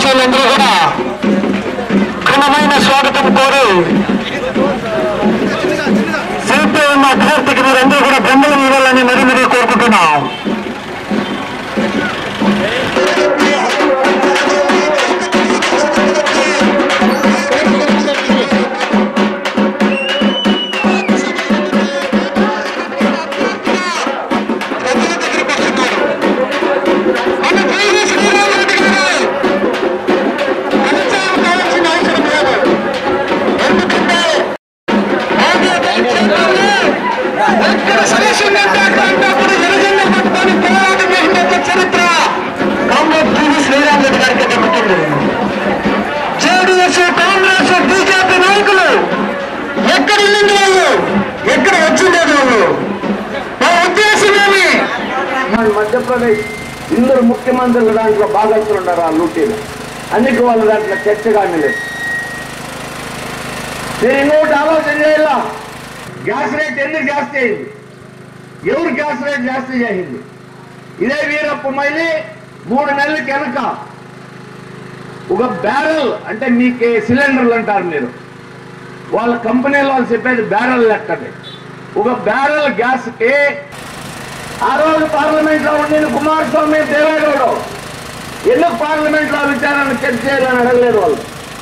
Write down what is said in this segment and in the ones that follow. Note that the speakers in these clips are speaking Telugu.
సభ్యులందరూ కూడా ఘనమైన స్వాగతం కోరి సిపిఎం అభ్యర్థికి మీరందరూ కూడా బొమ్మలు ఇవ్వాలని మరీ మరీ కోరుకుంటున్నాం జేడీఎస్ కాంగ్రెస్ బీజేపీ నాయకులు ఎక్కడ వెళ్ళింది వాళ్ళు ఎక్కడ వచ్చింది వాళ్ళు మా ఉద్దేశం ఏమి మన మధ్యప్రదేశ్ ఇందరు ముఖ్యమంత్రులు దాంట్లో భాగస్తులు ఉన్నారు ఆ లూటీలు అందుకే వాళ్ళు దాంట్లో చర్చగా లేదు నేను ఇంకొకటి ఆలోచన చేయాల గ్యాస్ రేట్ ఎందుకు జాస్తి అయింది ఎవరు గ్యాస్ రేట్ జాస్తి చేసింది ఇదే వీరప్ప మైలి మూడు నెలలకి వెనక ఒక బ్యారెల్ అంటే మీకు సిలిండర్లు అంటారు మీరు వాళ్ళ కంపెనీలో వాళ్ళు చెప్పేది బ్యారెల్ లెక్కది ఒక బ్యారెల్ గ్యాస్కి ఆ రోజు పార్లమెంట్ లో ఉండిన కుమారస్వామి దేవేగౌడు ఎందుకు పార్లమెంట్ లో విచారణ చర్చ చేయాలని అడగలేదు వాళ్ళు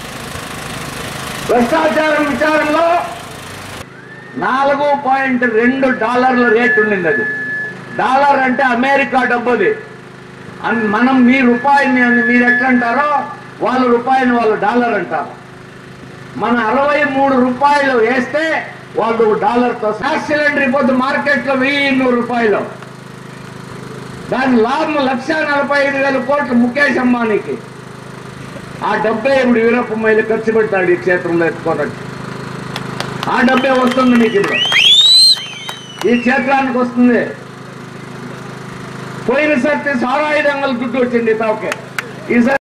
భ్రష్టాచారం విచారంలో నాలుగు పాయింట్ రెండు డాలర్ల రేట్ ఉండింది అది డాలర్ అంటే అమెరికా డబ్బుది అన్- మనం మీ రూపాయిని అని మీరు ఎట్లా అంటారో వాళ్ళ రూపాయిని వాళ్ళు డాలర్ అంటారు మన అరవై మూడు రూపాయలు వేస్తే వాళ్ళు డాలర్తో గ్యాస్ సిలిండర్ ఇప్పుడు మార్కెట్లో వెయ్యి నూరు రూపాయలు దాని లాభం లక్ష నలభై ఐదు వేల కోట్లు ముఖేష్ అంబానీకి ఆ డబ్బే ఇప్పుడు వీరప్ప మైలు ఖర్చు పెడతాడు ఈ క్షేత్రంలో ఎత్తుకోనట్టు ఆ డబ్బే వస్తుంది నీకు ఇప్పుడు ఈ క్షేత్రానికి వస్తుంది పోయిన సర్తి సారాయి దంగలు దుడ్డు వచ్చింది తాకే ఈసారి